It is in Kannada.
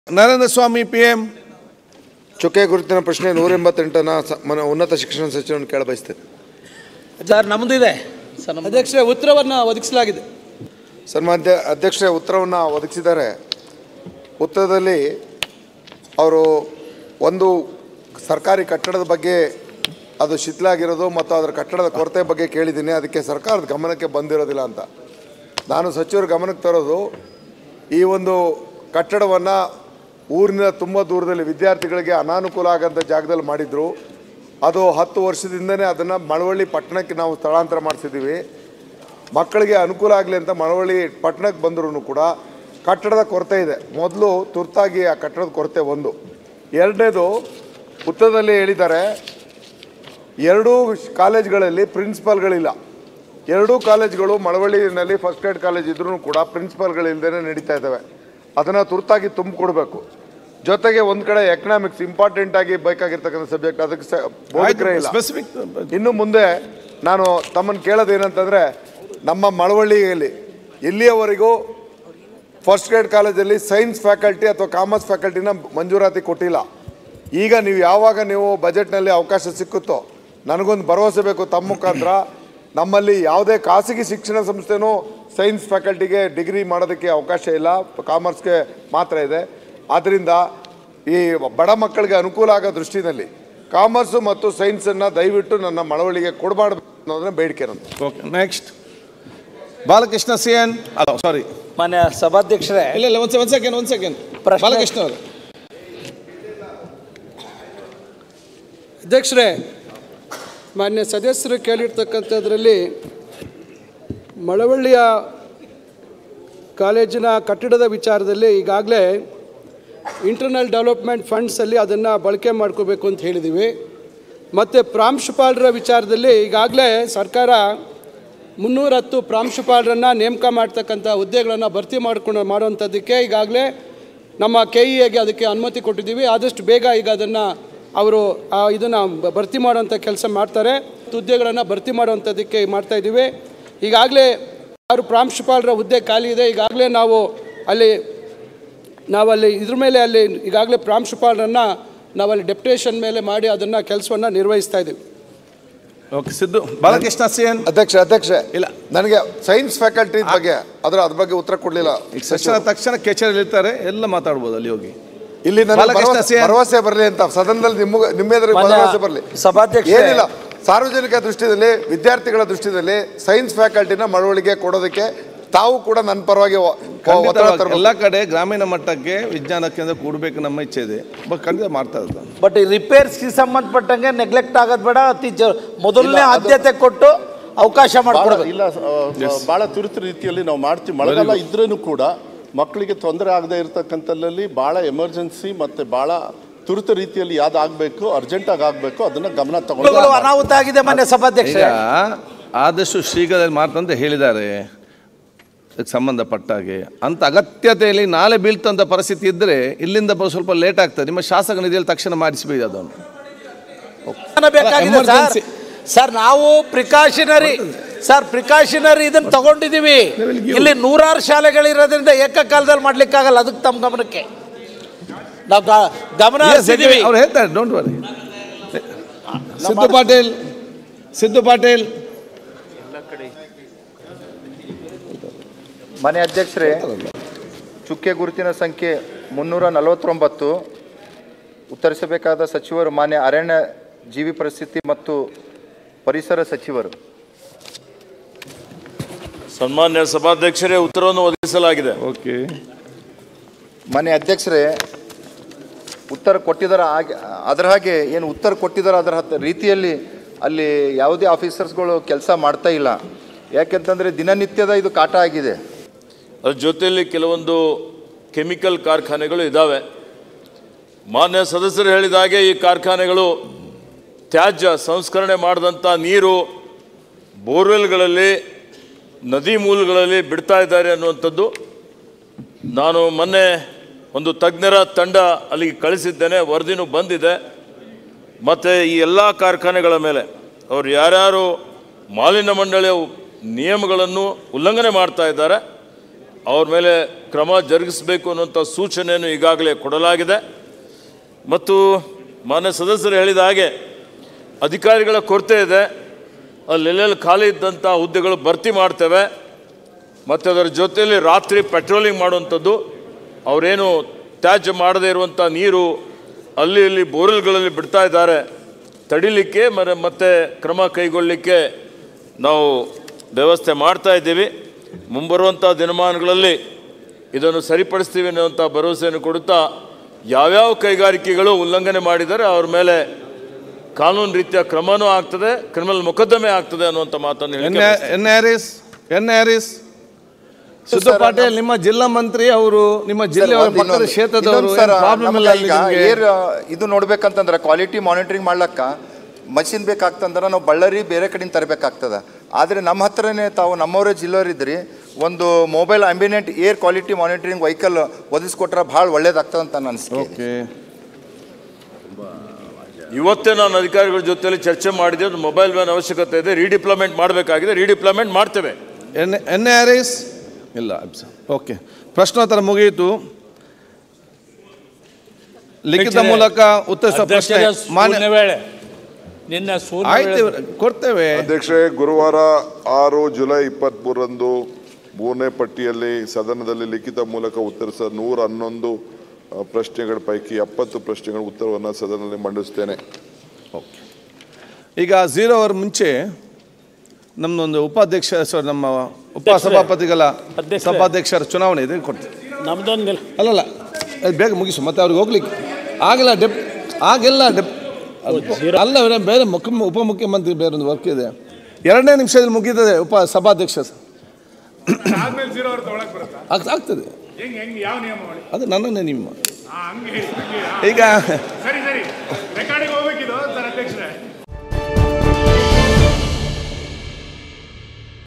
ನರೇಂದ್ರ ಸ್ವಾಮಿ ಪಿ ಎಂ ಚುಕ್ಕೆ ಗುರುತಿನ ಪ್ರಶ್ನೆ ನೂರ ಎಂಬತ್ತೆಂಟನ ಸ- ಮನ ಉನ್ನತ ಶಿಕ್ಷಣ ಸಚಿವರನ್ನು ಕೇಳ ಬಯಸ್ತೇನೆ ಸರ್ ನಮ್ಮದಿದೆ ಸರ್ ನಮ್ದು ಅಧ್ಯಕ್ಷರೇ ಉತ್ತರವನ್ನು ಒದಗಿಸಲಾಗಿದೆ ಸನ್ಮಾನ್ಯ ಅಧ್ಯಕ್ಷರೇ ಉತ್ತರವನ್ನು ಒದಗಿಸಿದ್ದಾರೆ ಉತ್ತರದಲ್ಲಿ ಅವರು ಒಂದು ಸರ್ಕಾರಿ ಕಟ್ಟಡದ ಬಗ್ಗೆ ಅದು ಶಿಥಿಲಾಗಿರೋದು ಮತ್ತು ಅದರ ಕಟ್ಟಡದ ಕೊರತೆ ಬಗ್ಗೆ ಕೇಳಿದ್ದೀನಿ ಅದಕ್ಕೆ ಸರ್ಕಾರದ ಗಮನಕ್ಕೆ ಬಂದಿರೋದಿಲ್ಲ ಅಂತ ನಾನು ಸಚಿವರ ಗಮನಕ್ಕೆ ತರೋದು ಈ ಒಂದು ಕಟ್ಟಡವನ್ನು ಊರಿನ ತುಂಬ ದೂರದಲ್ಲಿ ವಿದ್ಯಾರ್ಥಿಗಳಿಗೆ ಅನಾನುಕೂಲ ಆಗೋಂಥ ಜಾಗದಲ್ಲಿ ಮಾಡಿದರು ಅದು ಹತ್ತು ವರ್ಷದಿಂದನೇ ಅದನ್ನು ಮಳವಳ್ಳಿ ಪಟ್ಟಣಕ್ಕೆ ನಾವು ಸ್ಥಳಾಂತರ ಮಾಡಿಸಿದ್ದೀವಿ ಮಕ್ಕಳಿಗೆ ಅನುಕೂಲ ಆಗಲಿ ಅಂತ ಮಳವಳ್ಳಿ ಪಟ್ಟಣಕ್ಕೆ ಬಂದರೂ ಕೂಡ ಕಟ್ಟಡದ ಕೊರತೆ ಇದೆ ಮೊದಲು ತುರ್ತಾಗಿ ಆ ಕಟ್ಟಡದ ಕೊರತೆ ಒಂದು ಎರಡನೇದು ಉತ್ತರದಲ್ಲಿ ಹೇಳಿದ್ದಾರೆ ಎರಡೂ ಕಾಲೇಜ್ಗಳಲ್ಲಿ ಪ್ರಿನ್ಸಿಪಾಲ್ಗಳಿಲ್ಲ ಎರಡೂ ಕಾಲೇಜ್ಗಳು ಮಳವಳ್ಳಿನಲ್ಲಿ ಫಸ್ಟ್ ಏಡ್ ಕಾಲೇಜ್ ಇದ್ರೂ ಕೂಡ ಪ್ರಿನ್ಸಿಪಾಲ್ಗಳಿಲ್ಲದೇ ನಡೀತಾ ಇದ್ದಾವೆ ಅದನ್ನು ತುರ್ತಾಗಿ ತುಂಬಿಕೊಡ್ಬೇಕು ಜೊತೆಗೆ ಒಂದು ಕಡೆ ಎಕನಾಮಿಕ್ಸ್ ಇಂಪಾರ್ಟೆಂಟ್ ಆಗಿ ಬೇಕಾಗಿರ್ತಕ್ಕಂಥ ಸಬ್ಜೆಕ್ಟ್ ಅದಕ್ಕೆ ಸ- ಬೋಧಕರೇ ಇಲ್ಲ ಸ್ಪೆಸಿಫಿಕ್ ಇನ್ನು ಮುಂದೆ ನಾನು ತಮ್ಮನ್ನು ಕೇಳೋದು ಏನಂತಂದರೆ ನಮ್ಮ ಮಳವಳ್ಳಿಯಲ್ಲಿ ಇಲ್ಲಿಯವರೆಗೂ ಫಸ್ಟ್ ಗ್ರೇಡ್ ಕಾಲೇಜಲ್ಲಿ ಸೈನ್ಸ್ ಫ್ಯಾಕಲ್ಟಿ ಅಥವಾ ಕಾಮರ್ಸ್ ಫ್ಯಾಕಲ್ಟಿನ ಮಂಜೂರಾತಿ ಕೊಟ್ಟಿಲ್ಲ ಈಗ ನೀವು ಯಾವಾಗ ನೀವು ಬಜೆಟ್ನಲ್ಲಿ ಅವಕಾಶ ಸಿಕ್ಕುತ್ತೋ ನನಗೊಂದು ಭರವಸೆ ಬೇಕು ತಮ್ಮ ಮುಖಾಂತರ ನಮ್ಮಲ್ಲಿ ಯಾವುದೇ ಖಾಸಗಿ ಶಿಕ್ಷಣ ಸಂಸ್ಥೆನೂ ಸೈನ್ಸ್ ಫ್ಯಾಕಲ್ಟಿಗೆ ಡಿಗ್ರಿ ಮಾಡೋದಕ್ಕೆ ಅವಕಾಶ ಇಲ್ಲ ಕಾಮರ್ಸ್ಗೆ ಮಾತ್ರ ಇದೆ ಆದ್ದರಿಂದ ಈ ಬಡ ಮಕ್ಕಳಿಗೆ ಅನುಕೂಲ ಆಗೋ ದೃಷ್ಟಿನಲ್ಲಿ ಕಾಮರ್ಸು ಮತ್ತು ಸೈನ್ಸನ್ನು ದಯವಿಟ್ಟು ನನ್ನ ಮಳವಳ್ಳಿಗೆ ಕೊಡಬಾರ್ದು ಅನ್ನೋದನ್ನ ಬೇಡಿಕೆ ನಂದು okay next Balakrishna C N ಅಲ್ಲ ಸಾರಿ ಮಾನ್ಯ ಸಭಾಧ್ಯಕ್ಷರೇ ಇಲ್ಲ ಇಲ್ಲ ಒಂದು ಒಂದು ಸೆಕೆಂಡ್ ಒಂದು ಸೆಕೆಂಡ್ ಪ್ರಶ್ನೆ- ಬಾಲಕೃಷ್ಣ ಅವರು ಅಧ್ಯಕ್ಷರೇ ಮಾನ್ಯ ಸದಸ್ಯರು ಕೇಳಿರ್ತಕ್ಕಂಥದ್ರಲ್ಲಿ ಮಳವಳ್ಳಿಯ ಕಾಲೇಜಿನ ಕಟ್ಟಡದ ವಿಚಾರದಲ್ಲಿ ಈಗಾಗಲೇ ಇಂಟರ್ನಲ್ ಡೆವಲಪ್ಮೆಂಟ್ ಫಂಡ್ಸಲ್ಲಿ ಅದನ್ನು ಬಳಕೆ ಮಾಡ್ಕೋಬೇಕು ಅಂತ ಹೇಳಿದ್ದೀವಿ ಮತ್ತು ಪ್ರಾಂಶುಪಾಲರ ವಿಚಾರದಲ್ಲಿ ಈಗಾಗಲೇ ಸರ್ಕಾರ ಮುನ್ನೂರ ಹತ್ತು ಪ್ರಾಂಶುಪಾಲರನ್ನು ನೇಮಕ ಮಾಡ್ತಕ್ಕಂಥ ಹುದ್ದೆಗಳನ್ನು ಭರ್ತಿ ಮಾಡ್ಕೊಂಡು ಮಾಡುವಂಥದ್ದಕ್ಕೆ ಈಗಾಗಲೇ ನಮ್ಮ ಕೆ ಇ ಎಗೆ ಅದಕ್ಕೆ ಅನುಮತಿ ಕೊಟ್ಟಿದ್ದೀವಿ ಆದಷ್ಟು ಬೇಗ ಈಗ ಅದನ್ನು ಅವರು ಇದನ್ನು ಭರ್ತಿ ಮಾಡುವಂಥ ಕೆಲಸ ಮಾಡ್ತಾರೆ ಹುದ್ದೆಗಳನ್ನು ಭರ್ತಿ ಮಾಡುವಂಥದ್ದಕ್ಕೆ ಮಾಡ್ತಾ ಇದ್ದೀವಿ ಈಗಾಗಲೇ ಆರು ಪ್ರಾಂಶುಪಾಲರ ಹುದ್ದೆ ಖಾಲಿ ಇದೆ ಈಗಾಗಲೇ ನಾವು ಅಲ್ಲಿ ನಾವಲ್ಲಿ ಇದ್ರ ಮೇಲೆ ಅಲ್ಲಿ ಈಗಾಗಲೇ ಪ್ರಾಂಶುಪಾಲರನ್ನು ನಾವಲ್ಲಿ ಡೆಪ್ಟೇಷನ್ ಮೇಲೆ ಮಾಡಿ ಅದನ್ನು ಕೆಲಸವನ್ನು ನಿರ್ವಹಿಸ್ತಾ ಇದ್ದೀವಿ okay Siddu Balakrishna C N ಅಧ್ಯಕ್ಷ ಅಧ್ಯಕ್ಷ ಇಲ್ಲ. ನನಗೆ ಸೈನ್ಸ್ ಫ್ಯಾಕಲ್ಟಿ ಬಗ್ಗೆ ಅದರ ಅದ್ರ ಬಗ್ಗೆ ಉತ್ತರ ಕೊಡಲಿಲ್ಲ ಈಗ ಸಚಿವ ತಕ್ಷಣ ಕೆಚೇರಿ ಇರ್ತಾರೆ ಎಲ್ಲ ಮಾತಾಡ್ಬೋದು ಅಲ್ಲಿ ಹೋಗಿ ಇಲ್ಲಿ ನನಗೆ ಬಾಲಕೃಷ್ಣ ಭರವಸೆ- ಸಿ ಎನ್. ಭರವಸೆ ಬರಲಿ ಅಂತ ಸದನದಲ್ಲಿ ನಿಮ್ಮ ನಿಮ್ಮ ಎದುರಿಗೆ ಮಾನ್ಯ ಭರವಸೆ ಬರಲಿ ಸಭಾಧ್ಯಕ್ಷರೇ. ಏನಿಲ್ಲ ಸಾರ್ವಜನಿಕ ದೃಷ್ಟಿಯಲ್ಲಿ ವಿದ್ಯಾರ್ಥಿಗಳ ದೃಷ್ಟಿಯಲ್ಲಿ ಸೈನ್ಸ್ ಫ್ಯಾಕಲ್ಟಿನ ಮಳವಳಿಗೆ ಕೊಡೋದಕ್ಕೆ ತಾವು ಕೂಡ ನನ್ನ ಪರವಾಗಿ ಒ- ಒತ್ತಡ ಖಂಡಿತವಾಗಿ ತರಬೇಕು. ಎಲ್ಲ ಕಡೆ ಗ್ರಾಮೀಣ ಮಟ್ಟಕ್ಕೆ ವಿಜ್ಞಾನ ಕೇಂದ್ರ ಕೊಡಬೇಕು ನಮ್ಮ ಇಚ್ಛೆ ಇದೆ ಬಟ್ ಖಂಡಿತ ಮಾಡ್ತಾ ಇದ್ದಾರೆ ಬಟ್ ಈ ರಿಪೇರ್ಸ್ಗೆ ಸಂಬಂಧಪಟ್ಟಂಗೆ ನೆಗ್ಲೆಕ್ಟ್ ಆಗೋದು ಬೇಡ ಅತಿ ಜ ಮೊದಲನೇ ಇಲ್ಲ, ಅದು- ಆದ್ಯತೆ ಕೊಟ್ಟು ಅವಕಾಶ ಭಾಳ ಮಾಡಿಕೊಡ್ಬೇಕು ಇಲ್ಲ ಭಾಳ ತುರ್ತು ರೀತಿಯಲ್ಲಿ ನಾವು ಮಾಡ್ತೀವಿ ಮಳೆಗಾಲ ಇದ್ರೂ ಕೂಡ ಮಕ್ಕಳಿಗೆ ತೊಂದರೆ ಆಗದೆ ಇರತಕ್ಕಂಥಲ್ಲಿ ಭಾಳ ಎಮರ್ಜೆನ್ಸಿ ಮತ್ತು ಭಾಳ ತುರ್ತು ರೀತಿಯಲ್ಲಿ ಯಾವ್ದು ಆಗಬೇಕು ಅರ್ಜೆಂಟಾಗಿ ಆಗಬೇಕು ಅದನ್ನು ಗಮನ ತಗೊಂಡು ಹುದ್ದೆಗಳು ಅನಾಹುತ ಆಗಿದೆ ಮಾನ್ಯ ಈಗ ಸಭಾಧ್ಯಕ್ಷರೇ ಆದಷ್ಟು ಶೀಘ್ರದಲ್ಲಿ ಮಾಡ್ತಂತ ಹೇಳಿದ್ದಾರೆ ಅದಕ್ಕೆ ಸಂಬಂಧಪಟ್ಟ ಹಾಗೆ ಅಂತ ಅಗತ್ಯತೆಯಲ್ಲಿ ನಾಳೆ ಬೀಳ್ತಂತ ಪರಿಸ್ಥಿತಿ ಇದ್ದರೆ ಇಲ್ಲಿಂದ ಬ- ಸ್ವಲ್ಪ ಲೇಟ್ ಆಗ್ತದೆ ನಿಮ್ಮ ಶಾಸಕ ನಿಧಿಯಲ್ಲಿ ತಕ್ಷಣ ಮಾಡಿಸಬೇಕು ಅದನ್ನು ಅನುದಾನ ಬೇಕಾಗಿದೆ ಸರ್ Emergency. ಸರ್ ನಾವು ಪ್ರಿಕಾಷನರಿ ಸರ್ ಪ್ರಿಕಾಷನರಿ ಇದನ್ನ ತಗೊಂಡಿದೀವಿ ಇಲ್ಲಿ ನೂರಾರು ಶಾಲೆಗಳಿರೋದ್ರಿಂದ ಏಕಕಾಲದಲ್ಲಿ ಮಾಡ್ಲಿಕ್ಕಾಗಲ್ಲ ಅದಕ್ಕೆ ತಮ್ಮ ಗಮನಕ್ಕೆ ನಾವು ಗ- ಗಮನ ಹರಿಸಿದೀವಿ ಅವ್ರು ಹೇಳ್ತಾರೆ ಡೋಂಟ್ ವರಿ ಸಿದ್ದು ಪಾಟೀಲ್ ಸಿದ್ದು ಪಾಟೀಲ್ ಮನೆ ಅಧ್ಯಕ್ಷರೇ ಚುಕ್ಕೆ ಗುರುತಿನ ಸಂಖ್ಯೆ ಮುನ್ನೂರ ನಲವತ್ತೊಂಬತ್ತು ಉತ್ತರಿಸಬೇಕಾದ ಸಚಿವರು ಮಾನ್ಯ ಅರಣ್ಯ ಜೀವಿ ಪರಿಸ್ಥಿತಿ ಮತ್ತು ಪರಿಸರ ಸಚಿವರು ಸನ್ಮಾನ್ಯ ಸಭಾಧ್ಯಕ್ಷರೇ ಉತ್ತರವನ್ನು ಒದಗಿಸಲಾಗಿದೆ ಓಕೆ ಮನೆ ಅಧ್ಯಕ್ಷರೇ ಉತ್ತರ ಕೊಟ್ಟಿದ್ದಾರೆ ಹಾಗೆ ಅದರ ಹಾಗೆ ಏನು ಉತ್ತರ ಕೊಟ್ಟಿದ್ದಾರೆ ಅದರ ಹತ್ತ ರೀತಿಯಲ್ಲಿ ಅಲ್ಲಿ ಯಾವುದೇ ಆಫೀಸರ್ಸ್ಗಳು ಕೆಲಸ ಮಾಡ್ತಾ ಇಲ್ಲ ಯಾಕೆಂತಂದರೆ ದಿನನಿತ್ಯದ ಇದು ಕಾಟ ಆಗಿದೆ ಅದ್ರ ಜೊತೆಯಲ್ಲಿ ಕೆಲವೊಂದು ಕೆಮಿಕಲ್ ಕಾರ್ಖಾನೆಗಳು ಇದ್ದಾವೆ ಮಾನ್ಯ ಸದಸ್ಯರು ಹೇಳಿದ ಹಾಗೆ ಈ ಕಾರ್ಖಾನೆಗಳು ತ್ಯಾಜ್ಯ ಸಂಸ್ಕರಣೆ ಮಾಡಿದಂಥ ನೀರು ಬೋರ್ವೆಲ್ಗಳಲ್ಲಿ ನದಿ ಮೂಲಗಳಲ್ಲಿ ಬಿಡ್ತಾ ಇದ್ದಾರೆ ಅನ್ನುವಂಥದ್ದು ನಾನು ಮೊನ್ನೆ ಒಂದು ತಜ್ಞರ ತಂಡ ಅಲ್ಲಿಗೆ ಕಳಿಸಿದ್ದೇನೆ ವರದಿನೂ ಬಂದಿದೆ ಮತ್ತು ಈ ಎಲ್ಲ ಕಾರ್ಖಾನೆಗಳ ಮೇಲೆ ಅವರು ಯಾರ್ಯಾರು ಮಾಲಿನ್ಯ ಮಂಡಳಿಯ ನಿಯಮಗಳನ್ನು ಉಲ್ಲಂಘನೆ ಮಾಡ್ತಾ ಇದ್ದಾರೆ ಅವ್ರ ಮೇಲೆ ಕ್ರಮ ಜರುಗಿಸಬೇಕು ಅನ್ನುವಂಥ ಸೂಚನೆಯನ್ನು ಈಗಾಗಲೇ ಕೊಡಲಾಗಿದೆ ಮತ್ತು ಮಾನ್ಯ ಸದಸ್ಯರು ಹೇಳಿದ ಹಾಗೆ ಅಧಿಕಾರಿಗಳ ಕೊರತೆ ಇದೆ ಅಲ್ಲೆಲ್ಲೆಲ್ಲಿ ಖಾಲಿ ಇದ್ದಂಥ ಹುದ್ದೆಗಳು ಭರ್ತಿ ಮಾಡ್ತೇವೆ ಮತ್ತು ಅದರ ಜೊತೆಯಲ್ಲಿ ರಾತ್ರಿ ಪೆಟ್ರೋಲಿಂಗ್ ಮಾಡುವಂಥದ್ದು ಅವರೇನು ತ್ಯಾಜ್ಯ ಮಾಡದೇ ಇರುವಂಥ ನೀರು ಅಲ್ಲಿ ಇಲ್ಲಿ ಬೋರ್ವೆಲ್ಗಳಲ್ಲಿ ಬಿಡ್ತಾ ಇದ್ದಾರೆ ತಡಿಲಿಕ್ಕೆ ಮರ ಮತ್ತೆ ಕ್ರಮ ಕೈಗೊಳ್ಳಲಿಕ್ಕೆ ನಾವು ವ್ಯವಸ್ಥೆ ಮಾಡ್ತಾ ಇದ್ದೀವಿ ಮುಂಬರುವಂಥ ದಿನಮಾನಗಳಲ್ಲಿ ಇದನ್ನು ಸರಿಪಡಿಸ್ತೀವಿ ಅನ್ನುವಂಥ ಭರವಸೆಯನ್ನು ಕೊಡುತ್ತಾ ಯಾವ್ಯಾವ ಕೈಗಾರಿಕೆಗಳು ಉಲ್ಲಂಘನೆ ಮಾಡಿದರೆ ಅವ್ರ ಮೇಲೆ ಕಾನೂನು ರೀತಿಯ ಕ್ರಮನೂ ಆಗ್ತದೆ ಕ್ರಿಮಿನಲ್ ಮೊಕದ್ದಮೆ ಆಗ್ತದೆ ಅನ್ನುವಂಥ ಮಾತನ್ನು ಎನ್ ಹೇಳಿಕೆ N Haris N Haris Siddu sir, Patil ನಿಮ್ಮ ಜಿಲ್ಲಾ ಮಂತ್ರಿ ಅವರು ನಿಮ್ಮ ಜಿಲ್ಲೆಯವರ ಒಂದು ಪಕ್ಕದ ಇನ್ನೊಂದು- ಕ್ಷೇತ್ರದವರು ಇನ್ನೊಂದು ಸರ್, ಪ್ರಾಬ್ಲಮ್ ಇಲ್ಲ ನಮ್ಗೆ ಅಲ್ಲಿ ಈಗ ನಿಮ್ಗೆ? ಏರ್ ಇದು ನೋಡ್ಬೇಕಂತಂದ್ರೆ ಕ್ವಾಲಿಟಿ ಮಾನಿಟರಿಂಗ್ ಮಾಡ್ಲಕ್ಕ ಮಷಿನ್ ಬೇಕಾಗ್ತಂದ್ರೆ ನಾವು ಬಳ್ಳಾರಿ ಬೇರೆ ಕಡೆಯಿಂದ ತರಬೇಕಾಗ್ತದ ಆದರೆ ನಮ್ಮ ಹತ್ರನೇ ತಾವು ನಮ್ಮವರೇ ಜಿಲ್ಲೆಯವರಿದ್ರಿ ಒಂದು mobile ambient air quality monitoring vehicle ಒದಗಿಸ್ಕೊಟ್ರೆ ಭಾಳ ಒಳ್ಳೇದಾಗ್ತದೆ ಅಂತ ನನ್ನ ಅನಿಸಿಕೆ ಓಕೆ ಇವತ್ತೇ ನಾನು ಅಧಿಕಾರಿಗಳ ಜೊತೆಲಿ ಚರ್ಚೆ ಮಾಡಿದೆ ಒಂದು ಮೊಬೈಲ್ ವ್ಯಾನ್ ಅವಶ್ಯಕತೆ ಇದೆ ರೀಡಿಪ್ಲೊಮೆಂಟ್ ಮಾಡಬೇಕಾಗಿದೆ ರೀಡಿಪ್ಲೊಮೆಂಟ್ ಮಾಡ್ತೇವೆ ಎನ್ ಎನ್ ಹ್ಯಾರಿಸ್ ಇಲ್ಲ ಓಕೆ ಪ್ರಶ್ನೋತ್ತರ ಮುಗಿಯಿತು ಲಿಖಿತ ಅಧ್ಯಕ್ಷರೇ, ಮೂಲಕ ಉತ್ತರಿಸುವ ಪ್ರಶ್ನೆ ಅಧ್ಯಕ್ಷರೇ, ಮಾನ್ಯ ಶೂನ್ಯ ವೇಳೆ ನಿನ್ನೆ ಶೂನ್ಯ ಆಯ್ತು ವೇಳೆ- ಕೊಡ್ತೇವೆ ಅಧ್ಯಕ್ಷರೇ ಗುರುವಾರ ಆರು ಜುಲೈ ಇಪ್ಪತ್ತ್ಮೂರರಂದು ಮೂರನೇ ಪಟ್ಟಿಯಲ್ಲಿ ಸದನದಲ್ಲಿ ಲಿಖಿತ ಮೂಲಕ ಉತ್ತರಿಸಿದ ನೂರ ಹನ್ನೊಂದು ಆ, ಪ್ರಶ್ನೆಗಳ ಪೈಕಿ ಎಪ್ಪತ್ತು ಪ್ರಶ್ನೆಗಳ ಉತ್ತರವನ್ನು ಸದನದಲ್ಲಿ ಮಂಡಿಸ್ತೇನೆ ಈಗ ಝೀರೋ ಅವರ್ ಮುಂಚೆ ನಮ್ಮದೊಂದು ಉಪಾಧ್ಯಕ್ಷ sorry, ನಮ್ಮ ಉಪಸಭಾಪತಿಗಳ ಅಧ್ಯಕ್ಷರೇ. ಸಭಾಧ್ಯಕ್ಷರ ಚುನಾವಣೆ ಇದೆ ಕೊಡ್ತೀವಿ ನಮ್ದೊಂದು ನಿಲ್ ಅಲ್ಲಲ್ಲ ಅದು ಬೇಗ ಮುಗಿಸು ಮತ್ತೆ ಅವ್ರಿಗೆ ಹೋಗ್ಲಿಕ್ಕೆ ಆಗಿಲ್ಲ ಡೆಪ್ ಆಗಿಲ್ಲ ಡೆಪ್ ಅಲ್ಲ ಅವ್ರೆ ಬೇರೆ ಮುಖ್ಯ ಉಪಮುಖ್ಯಮಂತ್ರಿ ಬೇರೆ ಒಂದು ವರ್ಕ್ ಇದೆ ಎರಡನೇ ನಿಮಿಷದಲ್ಲಿ ಮುಗಿತದೆ ಉಪ ಸಭಾಧ್ಯಕ್ಷ ಆದ್ಮೇಲೆ ಜೀರೋ ಅವ್ರ ತೊಗೊಳಕ್ ಬರುತ್ತಾ ಆಗ್- ಆಗ್ತದೆ ಹೆಂಗ್ ಹೆಂಗ್ ಯಾವ ನಿಯಮಾವಳಿ ಅದು ನನ್ನನ್ನೇ ನಿಮ್ಮ ಹಾ, ಹಂಗೆ ಹಂಗೆ ಈಗ